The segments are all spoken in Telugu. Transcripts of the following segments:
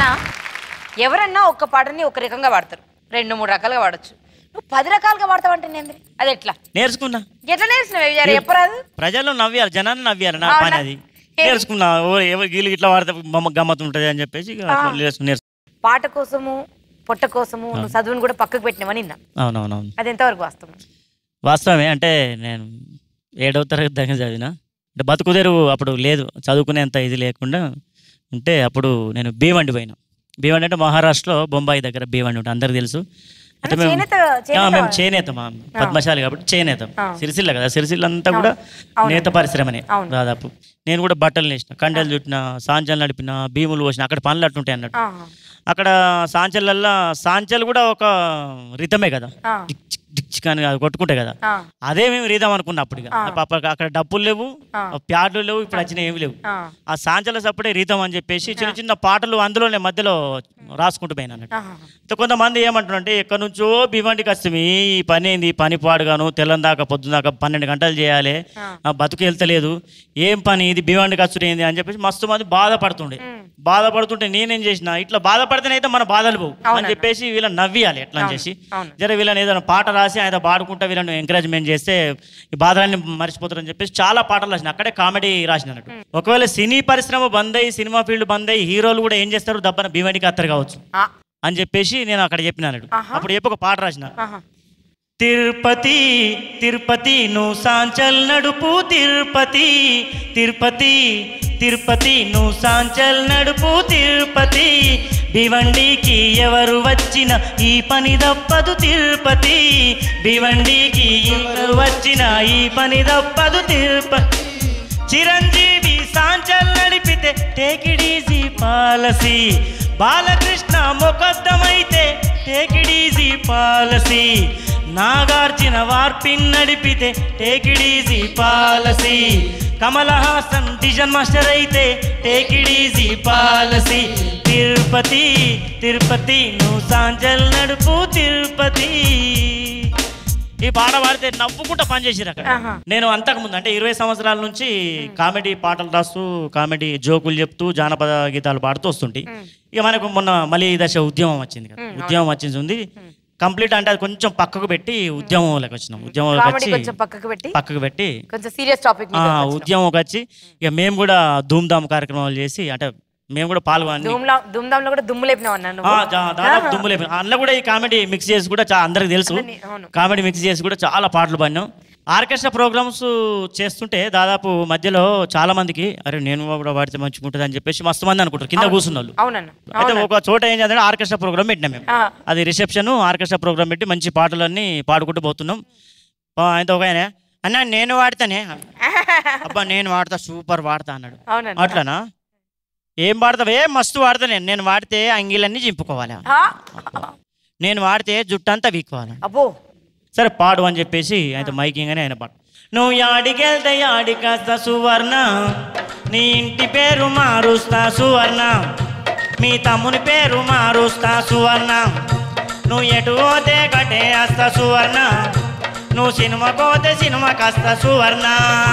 అన్న ఎవరన్నా ఒక్క పాటని ఒక రకంగా వాడతారు రెండు మూడు రకాలుగా వాడచ్చు నువ్వు పది రకాలుగా వాడతావంటే నేను అది ఎట్లా నేర్చుకున్నా ఎట్లా నేర్చినవి విజయాలు చెప్పరాదు ప్రజలు నవ్వారు జనాన్ని నవ్వారు నా అవునా? పని అది నేర్చుకున్నా ఓ ఎవరు గీళ్ళు ఇట్లా వాడితే బొమ్మ గమ్మత్ ఉంటుంది అని చెప్పేసి ఇక అట్లా నేర్చుకుని నేర్చుకున్నా పాట కోసము పొట్ట కోసము నువ్వు చదువుని కూడా పక్కకు పెట్టినవని నిన్న అవునవునవును అది ఎంతవరకు వాస్తవం వాస్తవమే అంటే నేను ఏడవ తరగతి దగ్గర చదివిన అంటే బతుకుదేరు అప్పుడు లేదు చదువుకునేంత ఇది లేకుండా ఉంటే అప్పుడు నేను భీవండి పోయినా భీవండి అంటే మహారాష్ట్రలో బొంబాయి దగ్గర భీవండి ఉంటుంది అందరికి తెలుసు అంటే మేము చేనేత ఆ, చేనేత మేము చేనేత మా పద్మశాలి కాబట్టి చేనేత ఆ. సిరిసిల్ల కదా సిరిసిల్ల అంతా కూడా అవును. నేత పరిశ్రమనే అవును. దాదాపు నేను కూడా బట్టలు నేసిన కండలు చుట్టిన సాంచలు నడిపిన భీములు పోసిన అక్కడ పనులు అట్టుంటాయి అన్నట్టు ఆహా. అక్కడ సాంచలల్లో సాంచలు కూడా ఒక రితమే కదా ఆ. డిక్ చిక్ డిక్ చిక్ అని అది కొట్టుకుంటాయి కదా ఆ. అదే మేము రీదాం అనుకున్నాం అప్పుడు ఇక. అప్ప- అక్కడ డబ్బులు లేవు ఆ. ప్యాడ్లు లేవు ఇప్పుడు వచ్చిన ఏమి లేవు ఆ. ఆ సాంచల సప్పుడే రీతం అని చెప్పేసి చిన్న చిన్న పాటలు అందులోనే మధ్యలో రాసుకుంటూ పోయినా అన్నట్టు ఆహా. అయితే కొంతమంది ఏమంటారంటే ఎక్కడి నుంచో భీమండికి వస్తుంది ఈ పని ఏంది పని పాడుగాను తెల్లం దాకా పొద్దున దాకా పన్నెండు గంటలు చేయాలి ఆ. ఆ బతుకు వెళ్తలేదు ఏం పని ఇది భీమండికి వచ్చుడు ఏంది అని చెప్పేసి మస్తు మంది బాధపడుతుండే బాధపడుతుంటే నేనేం చేసిన ఇట్లా బాధపడితేనైతే మన బాధలు పోవు అని అవునన్న. చెప్పేసి వీళ్ళని నవ్వియాలి ఎట్లా అని చేసి అవును. జర వీళ్ళని ఏదైనా పాట రాసి ఆయన పాడుకుంటా వీళ్ళని ఎంకరేజ్మెంట్ చేస్తే ఈ బాధలన్నీ మర్చిపోతారని చెప్పేసి చాలా పాటలు రాసిన అక్కడే కామెడీ రాసిన అన్నట్టు ఒకవేళ సినీ పరిశ్రమ బంద్ అయ్యి సినిమా ఫీల్డ్ బంద్ అయ్యి హీరోలు కూడా ఏం చేస్తారు దబ్బన భీమండికి అత్తరు కావచ్చు ఆ. అని చెప్పేసి నేను అక్కడ చెప్పిన అన్నట్టు ఆహా. అప్పుడు చెప్పి ఒక పాట రాసిన ఆహా. తిరుపతి తిరుపతి నువ్వు సాంచల్ నడుపు తిరుపతి తిరుపతి తిరుపతి నువ్వు సాంచల్ నడుపు తిరుపతి భివండికి ఎవరు వచ్చిన ఈ పని తప్పదు తిరుపతి భివండికి ఎవరు వచ్చిన ఈ పని తప్పదు తిరుపతి చిరంజీవి సాంచల్ నడిపితే take it easy policy Balakrishna మొకద్దమైతే take it easy policy Nagarjuna వార్పిన్ నడిపితే take it easy policy Kamal Haasan డిజన్ మాస్టర్ అయితే take it easy policy Tirupati Tirupati నువ్వు సాంచల్ నడుపు తిరుపతి ఈ పాట పాడితే నవ్వుకుంటా పనిచేసారు అక్కడ ఆహా. నేను అంతకు ముందు అంటే ఇరవై సంవత్సరాల నుంచి కామెడీ పాటలు రాస్తూ కామెడీ జోకులు చెప్తూ జానపద గీతాలు పాడుతూ వస్తుంటే ఇక మనకు మొన్న మళ్ళీ ఈ దశ ఉద్యమం వచ్చింది కదా ఉద్యమం వచ్చింది ఉంది కంప్లీట్ అంటే అది కొంచెం పక్కకు పెట్టి ఉద్యమంలోకి వచ్చినాం ఉద్యమంలోకి కామెడీ వచ్చి కొంచెం పక్కకు పెట్టి పక్కకు పెట్టి కొంచెం సీరియస్ టాపిక్ ఆ, ఉద్యమంకి వచ్చి ఇక మేము కూడా ధూమ్ ధామ్ కార్యక్రమాలు చేసి అంటే మేము కూడా పాల్గొని ధూమ్లా ధూమ్ధామ్ లో కూడా దుమ్ము లేపినావు అన్నా ఆ, నువ్వు జా- దాదాపు దుమ్ము లేపి అందులో కూడా ఈ కామెడీ మిక్స్ చేసి కూడా చా- అందరికి తెలుసు అందరినీ, అవును. కామెడీ మిక్స్ చేసి కూడా చాలా పాటలు పాడినాం ఆర్కెస్ట్రా ప్రోగ్రామ్స్ చేస్తుంటే దాదాపు మధ్యలో చాలా మందికి అరే నేను కూడా పాడితే మంచిగా ఉంటుంది అని చెప్పేసి మస్తు మంది అనుకుంటారు కింద కూర్చున్న వాళ్ళు అవునన్న అయితే ఒక చోట ఏం చేద్దాం ఆర్కెస్ట్రా ప్రోగ్రామ్ పెట్టినాం మేము ఆ. అది రిసెప్షన్ ఆర్కెస్ట్రా ప్రోగ్రామ్ పెట్టి మంచి పాటలన్నీ పాడుకుంటూ పోతున్నాం ఆ, ఆయనతో ఒక ఆయన అన్న నేను వాడతానే అబ్బా నేను వాడతా సూపర్ వాడతా అన్నాడు అవునన్న అట్లనా ఏం వాడతావే మస్తు వాడతా నేను నేను వాడితే అంగిలన్నీ చింపుకోవాలా ఆ? నేను వాడితే జుట్టంతా వీక్కోవాలి అబ్బో సరే పాడు అని చెప్పేసి ఆయన మైకింగ్ అని ఆయన పాడు నువ్వు యాడికెళ్తే యాడికాస్త సువర్ణ నీ ఇంటి పేరు మారుస్తా సువర్ణ మీ తమ్ముని పేరు మారుస్తా సువర్ణ నువ్వు ఎటు పోతే కటే వస్తా సువర్ణ నువ్వు సినిమా పోతే సినిమా కాస్త సువర్ణ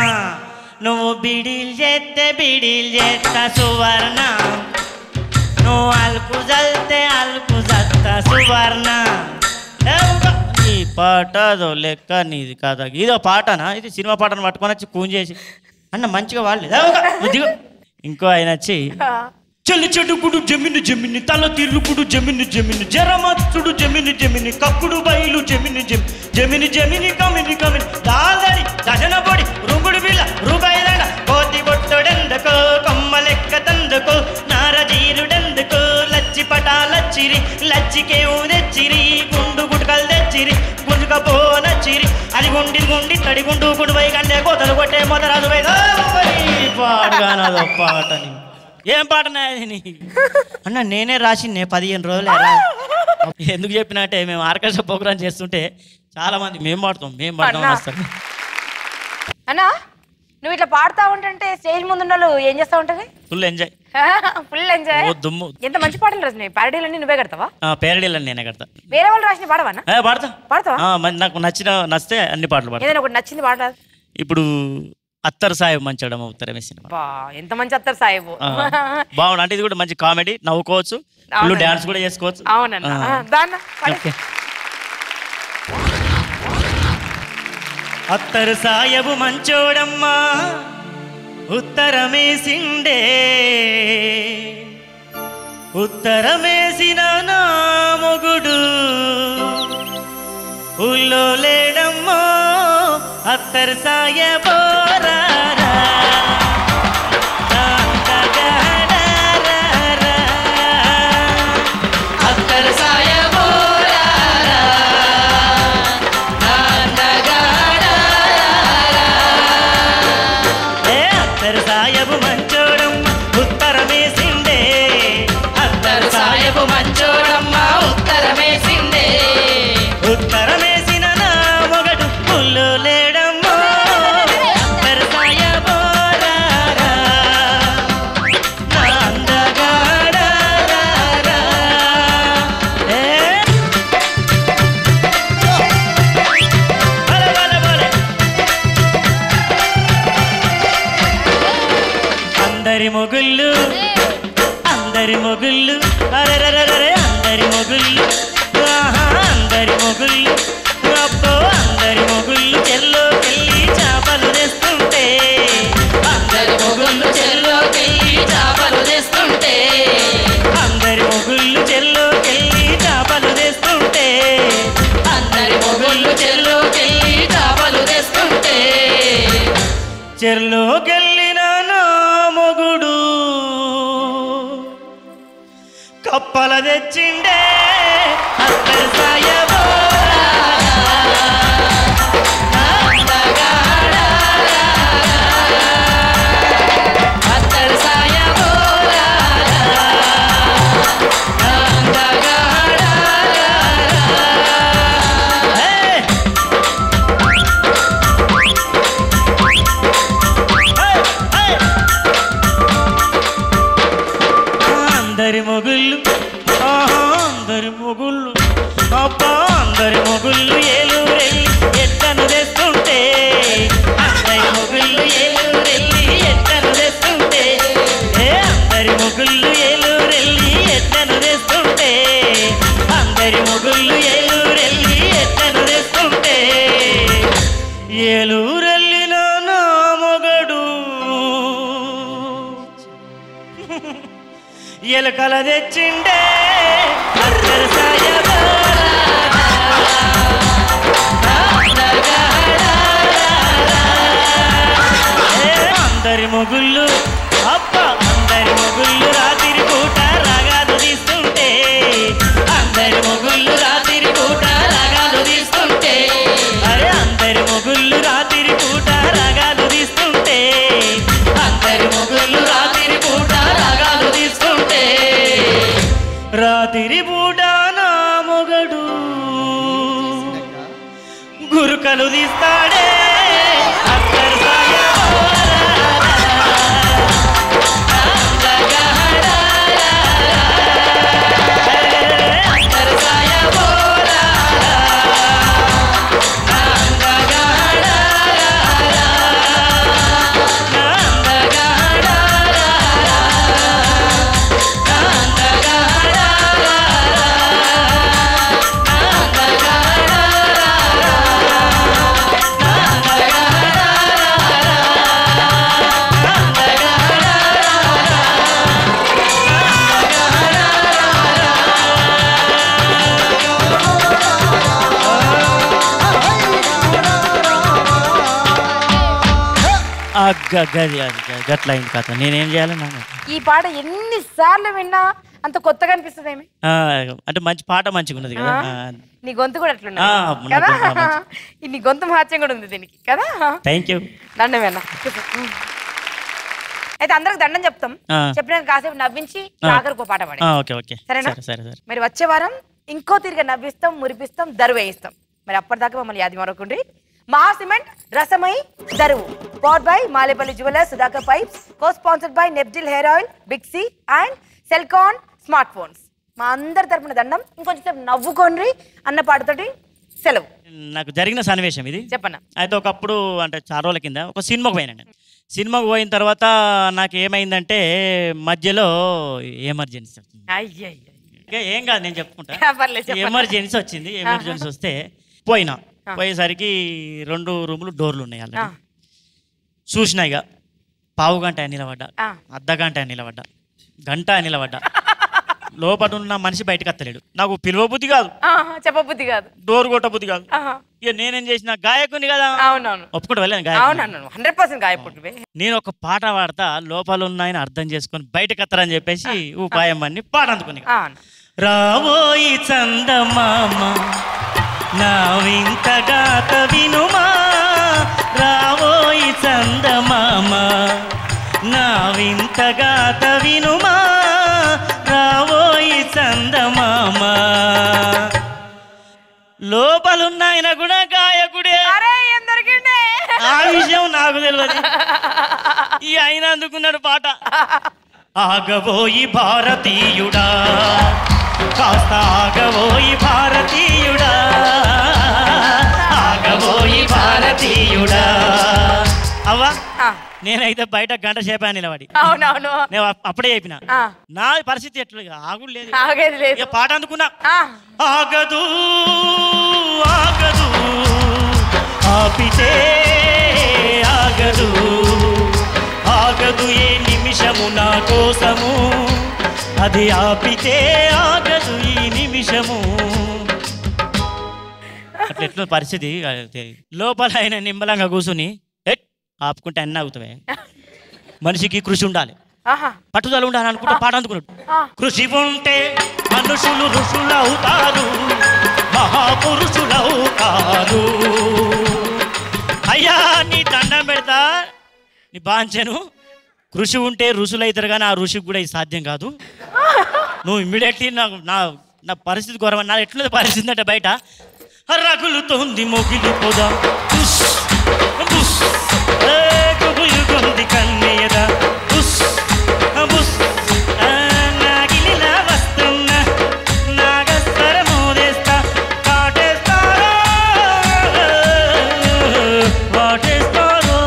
నువ్వు బీడీలు చేస్తే బీడీలు చేస్తా సువర్ణ నువ్వు అలుకు జల్తే అలుకు జత్తా సువర్ణ ఏ ఊగా. ఈ పాట అదో లెక్క నీది కాదా ఇదో పాటనా ఇది సినిమా పాటను పట్టుకొని వచ్చి కూన్ చేసి అన్న మంచిగా వాడలేదు ఏ ఊగా. నువ్వు దిగు. ఇంకో ఆయన వచ్చి చెల్లి చెడుకుడు జమిని జమిని తల తిరుగుడు జమిని జమిని జరమత్తుడు జమిని జమిని కక్కుడు బయలు జమిని జమి జమిని జమిని కమిని కమిని దాదడి దశన పొడి రుగుడు బిల్ల రుగైదడ కోతి బొట్టడెందుకో కొమ్మ లెక్క తందుకో నారజీరుడెందుకో లచ్చి పటాలచ్చిరి లచ్చికేవు తెచ్చిరి గుండు గుట్కలు తెచ్చిరి గుంజుక నచ్చిరి అది గుండి గుండి తడి గుండు గుండు పై కంటే కోతలు కొట్టే మొదరాదు పాడుగానదో పాటని ఏం పాటనా ఇది నీ? అన్న నేనే రాసిందే పదిహేను రోజులు ఎందుకు చెప్పినా అంటే మేము ఆర్కెస్ట్రా ప్రోగ్రామ్ చేస్తుంటే చాలా మంది మేము పాడతాం మేము పాడతాం అన్నా. వస్తారు అన్నా నువ్వు ఇట్లా పాడుతా ఉంటుంటే స్టేజ్ ముందు ఉన్న వాళ్ళు ఏం చేస్తా ఉంటది ఫుల్ ఎంజాయ్ ఫుల్ ఎంజాయ్ ఓ దుమ్ము ఎంత మంచి పాటలు రాసినాయి పారడీలన్నీ నువ్వే కడతావా పేరడీలని నేనే కడతా వేరే వాళ్ళు రాసిన పాడవన్నా ఏ, పాడతా పాడతావా ఆ, మరి నాకు నచ్చిన నచ్చితే అన్ని పాటలు పాడతా ఏదైనా ఒకటి నచ్చింది పాట ఇప్పుడు అత్తర్ సాహెబ్ మంచడం ఉత్తరమే సినిమా బా ఎంత మంచి అత్తారు సాహెబు ఆ, బాగుంది అంటే ఇది కూడా మంచి కామెడీ నవ్వుకోవచ్చు ఫుల్ అవునండి. డాన్స్ కూడా చేసుకోవచ్చు అవునన్నా ఆ. ఆ, దాన్న పడు. ఓకే అత్తరు సాయబు మంచోడమ్మా ఉత్తరమేసిండే ఉత్తరమేసిన నా మొగుడు ఊళ్ళో లేడమ్మో అత్తరు సాయబోరారా అత్తరు సాయబోరారా ఏ అత్తరు సాయబు మంచోడం ఉత్తరమేసిండే అత్తరు సాయబు మంచోడమ్మ ఉత్తరమేసిందే ఉత్తరమేసిన నా మొగడు పుల్లు లేడమ్మో అత్తరు సాయబోరారా నా అందగాడారారా. ఏ బలే, బలే, బలే. అందరి మొగుళ్ళు అందరి మొగుళ్ళు అరెరరెరరే అందరి మొగుళ్ళు ఆహా అందరి మొగుళ్ళు అబ్బో అందరి మొగుళ్ళు చెల్లో పెళ్ళి చేపలు తెస్తుంటే అందరి మొగుళ్ళు చెల్లో చెల్లోకెళ్ళి చేపలు తెస్తుంటే అందరి మొగుళ్ళు చెల్లో పెళ్ళి చేపలు తెస్తుంటే అందరి మొగుళ్ళు చెల్లోకెళ్ళి చేపలు తెస్తుంటే చెర్లోకెళ్ళిన నా మొగుడు కప్పల తెచ్చిండే అత్తరు సాయబోరా అత్తరు సాయబోరా Hey! Hey! Hey! అందరి మొగుళ్ళు ఆహా అందరి మొగుళ్ళు అబ్బా అందరి మొగుళ్ళు ఏలూరెళ్ళి ఎట్టను తెస్తుంటే అందరి మొగుళ్ళు ఏలూరెళ్ళి ఎట్టను తెస్తుంటే ఏ అందరి మొగుళ్ళు ఏలూరెళ్ళి ఎట్టను తెస్తుంటే అందరి మొగుళ్ళు ఏలూరెళ్ళి ఎట్టను తెస్తుంటే ఏలూరెళ్ళిన నా మొగడు ఎలుకల తెచ్చిండే అత్తరు సాయబోరా. ఏ అందరి మొగుళ్ళు అప్ప అందరి మొగుళ్ళు రాత్రి పూట రాగాలు తీస్తుంటే అందరి మొగుళ్ళు రాత్రి పూట రాగాలు తీస్తుంటే అరే అందరి మొగుళ్ళు రాత్రి పూట రాగాలు తీస్తుంటే అందరి మొగుళ్ళు రాత్రి పూట రాగాలు తీస్తుంటే రాత్రి పూట నా మొగడు గురుకలు తీస్తాడే అత్తరు సాయబోరా. అత్తరు సాయబోరా ఆ గ- గది అది గ- గట్ల అయింది కథ నేనేం చేయాలి నాన్న ఈ పాట ఎన్నిసార్లు విన్నా అంత కొత్తగా అనిపిస్తుంది ఏమి ఆ, అంటే మంచి పాట మంచిగా ఉన్నది కదా ఆ, నీ గొంతు కూడా అట్లున్నది ఆ, నా కదా గొంతు మంచి- ఈ నీ గొంతు మహత్యం కూడా ఉంది దీనికి కదా థ్యాంక్ యూ దండమేనా అయితే అందరికి దండం చెప్తాం ఆ. చెప్పినాక కాసేపు నవ్వించి ఆ. ఆఖరికి ఒక పాట పాడి ఆ, ఓకే ఓకే సరేనా? సరే సరే సరే మరి వచ్చే వారం ఇంకో తిరిగి నవ్విస్తాం మురిపిస్తాం దరువు వేయిస్తాం మరి అప్పటిదాకా మమ్మల్ని యాది మరొకండి మహా సిమెంట్ రసమై దరువు power by Malepalli jewellers Sudhakar pipes co sponsored by నెప్జిల్ హెయిర్ ఆయిల్ బిక్సీ అండ్ సెల్కాన్ స్మార్ట్ ఫోన్స్ మా అందరి తరపున దండం ఇంకొంచెం సేపు నవ్వుకోండి అన్న పాటతోటి సెలవు నాకు జరిగిన సన్నివేశం ఇది చెప్పన్నా అయితే ఒకప్పుడు అంటే చాలా రోజుల కింద ఒక సినిమాకు పోయినాను సినిమాకు పోయిన తర్వాత నాకు ఏమైందంటే మధ్యలో ఎమర్జెన్సీ వచ్చింది అయ్యయ్య ఇంకా ఏం కాదు నేను చెప్పుకుంటా పర్లేదు చెప్పండి ఎమర్జెన్సీ వచ్చింది ఎమర్జెన్సీ వస్తే పోయినా పోయేసరికి రెండు రూములు డోర్లు ఉన్నాయి ఆ, అలా చూసినా ఇక పావు గంట నిలబడ్డా ఆ. అర్ధ గంట నిలబడ్డా గంట నిలబడ్డా లోపల ఉన్న మనిషి బయటకు వస్తలేడు నాకు పిలువబుద్ధి కాదు ఆ, చెప్పబుద్ధి కాదు డోర్ కొట్టబుద్ధి కాదు ఆహా. ఇక నేనేం చేసిన గాయకుని కదా అవునవును ఒప్పుకుంటూ వెళ్ళాను గాయకుని అవునవును హండ్రెడ్ పర్సెంట్ గాయపడుతుంది నేను ఒక పాట పాడతా లోపల ఉన్న ఆయన అర్థం చేసుకొని బయటకు వస్తారని చెప్పేసి ఉపాయం అన్ని పాట అందుకుని రావోయి చందమామ నా వింతగాత వినుమా రావోయి చందమామ నా వింతగాత వినుమా రావోయి చందమామ లోపలున్న ఆయన కూడా గాయకుడే అరే ఏం దొరికిండే ఆ విషయం నాకు తెలియదు ఈ ఆయన అందుకున్నాడు పాట ఆగబోయి భారతీయుడా కాస్త ఆగబోయి భారతీయుడా ఆగబోయి భారతీయుడా అవ్వా ఆ, నేనైతే బయట గంట సేపా నిలబడి అవునవును నేను అప్- అప్పుడే చెప్పిన ఆ, నా పరిస్థితి ఎట్లా ఇక ఆగుడు లేదు ఆగేది లేదు ఇక పాట అందుకున్నా ఆ, ఆగదు ఆగదు ఆపితే ఆగదు ఆగదు ఏ నిమిషము నా కోసము అది ఆపితే ఆగదు ఈ నిమిషము అట్లా ఎట్లా పరిస్థితి అది లోపల ఆయన నిమ్మలంగా కూర్చుని ఎట్ ఆపుకుంటే అన్నీ ఆగుతావే మనిషికి కృషి ఉండాలి ఆహా పట్టుదల ఉండాలి అనుకుంటే పాట అందుకున్నాడు ఆ. కృషి ఉంటే మనుషులు ఋషులవుతారు మహాపురుషులవుతారు అయ్యా నీ దండం పెడతా నీ బాంచెను కృషి ఉంటే ఋషులు అవుతారు కానీ ఆ ఋషికి కూడా ఇది సాధ్యం కాదు నువ్వు ఇమ్మీడియట్లీ నాకు నా నా పరిస్థితి ఘోరం నా ఎట్లుంది పరిస్థితి అంటే బయట రగులుతోంది మొగిలి పొద ఉస్, బుస్, ఏ గుబులుగొంది కన్నయ్యద ఉస్, బుస్, ఆ నాగిలిలా వస్తున్నా, నాగస్వరమోదేస్తా, కాటేస్తారో, వాటేస్తారో.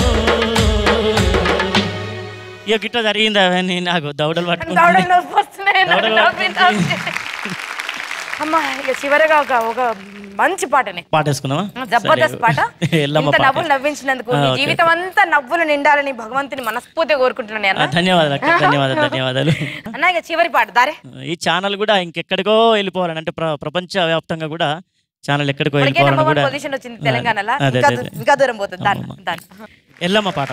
ఇక గిట్ట జరిగింది అవన్నీ నాకు దౌడలు దవడలు పట్టుకుంటుంది నొప్పి వస్తున్నాయి నాకు దవడలు నవ్వి నవ్వి. అమ్మా ఇక చివరిగా ఒక ఒక మంచి పాటనే పాటేసుకున్నావా జబర్దస్త్ పాట ఎల్లమ్మ ఇంత పాట. నవ్వులు నవ్వించినందుకు ఆ, నీ ఓకే. జీవితం అంతా నవ్వులు నిండాలని భగవంతుని మనస్ఫూర్తిగా కోరుకుంటున్నాను ఆ, అన్న ధన్యవాదాలు అక్క ధన్యవాదాలు ధన్యవాదాలు అన్న ఇక చివరి పాట దారే ఈ ఛానల్ కూడా ఇంకెక్కడికో వెళ్ళిపోవాలని అంటే ప్ర- ప్రపంచ వ్యాప్తంగా కూడా ఛానల్ ఎక్కడికో ఇప్పటికే వెళ్ళిపోవాలని నెంబర్ వన్ కూడా పొజిషన్ వచ్చింది తెలంగాణలో అదే, ఇంకా అదే, దూ- అదే. ఇంకా దూరం పోతుంది దాని అమ్మమ్మ. దాని ఎల్లమ్మ పాట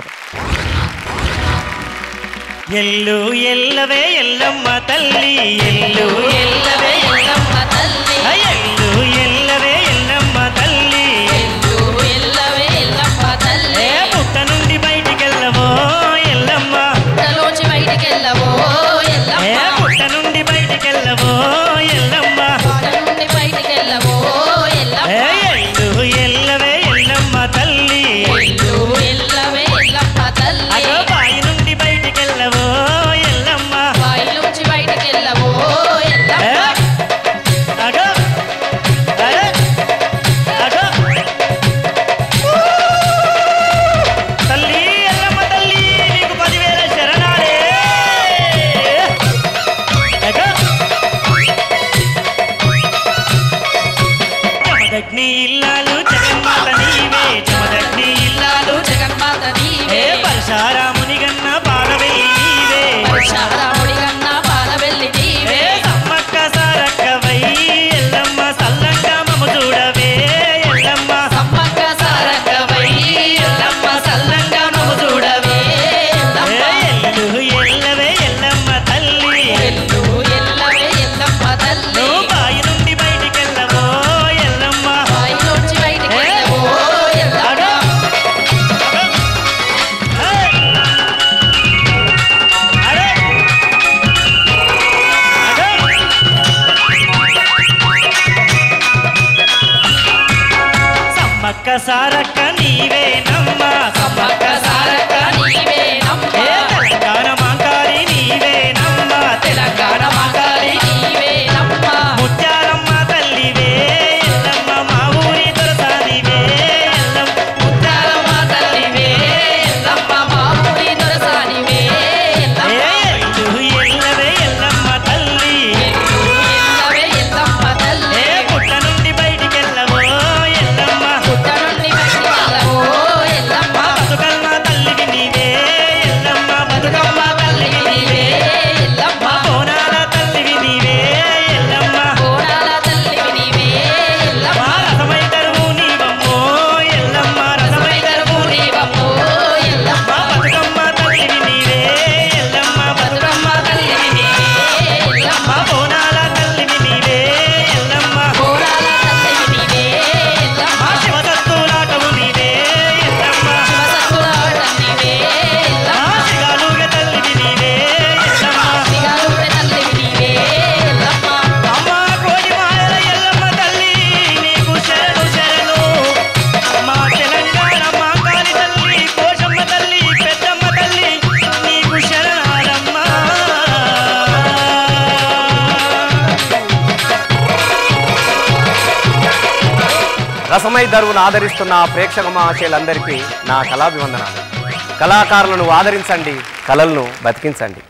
ఎల్లు ఎల్లవే ఎల్లమ్మ తల్లి ఎల్లు ఎల్లవే ఎల్లమ్మ తల్లి ఆ, ఎల్లు ఎల్లవే ఎల్లమ్మ తల్లి ఎల్లు ఎల్లవే ఎల్లమ్మ తల్లి ఏ పుట్ట నుండి బయటికెళ్ళవో ఎల్లమ్మ పుట్టలోంచి బయటికెళ్ళవో ఏ ఎల్లమ్మ పుట్ట నుండి బయటికెళ్ళవో ఎల్లమ్మ పాట నుండి బయటికెళ్ళవో ఏ ఎల్లమ్మ ఎల్లు ఎల్లవే ఎల్లమ్మ తల్లి ఎల్లు ఎల్లవే ఎల్లమ్మ తల్లి అగో బాయి నుండి బయటికెళ్ళవో ఎల్లమ్మ బాయిలోంచి బయటికెళ్ళవో ఏ? ఎల్లమ్మ అగో అరే అగో తల్లి ఎల్లమ్మ తల్లి నీకు పదివేల శరణాలే అగో జమదగ్ని ఇల్లాలు జగన్మాత నీవే జమదగ్ని ఇల్లాలు ఇల్లాలు జగన్మాత ఏ నీవే పరశారాముని గన్న పాలవెల్లి నీవే పరశురాముడి కన్నా పాలవెల్లి ఏ నీవే సమ్మక్క సారక్కవై ఎల్లమ్మ సల్లంగా మమ్మ చూడవే ఎల్లమ్మ సమ్మక్క సారక్కవై ఎల్లమ్మ సల్లంగా మమ్ము చూడవే ఎల్లమ్మ ఏ ఎల్లు ఎల్లవే ఎల్లమ్మ తల్లి ఎల్లు ఎల్లవే ఎల్లమ్మ తల్లి నువ్వు బాయి నుండి బయటికెళ్ళవో ఎల్లమ్మ బాయిలోంచి బయటికెళ్ళవో ఎల్లమ్మ ఏయ్! అరే! అరే! సమ్మక్క సారక్క నీవేనమ్మ సమ్మక్క సారక్క నీవేనమ్మ ఏ తెలంగాణ మాంకారి నీవేనమ్మ తెలంగాణ మాతారి నీవేనమ్మ ముత్యాలమ్మ తల్లివే ఎల్లమ్మ మా రసమై దరువును ఆదరిస్తున్న ప్రేక్షక మహాశయులందరికీ నా కళాభివందనాలు కళాకారులను ఆదరించండి కళలను బతికించండి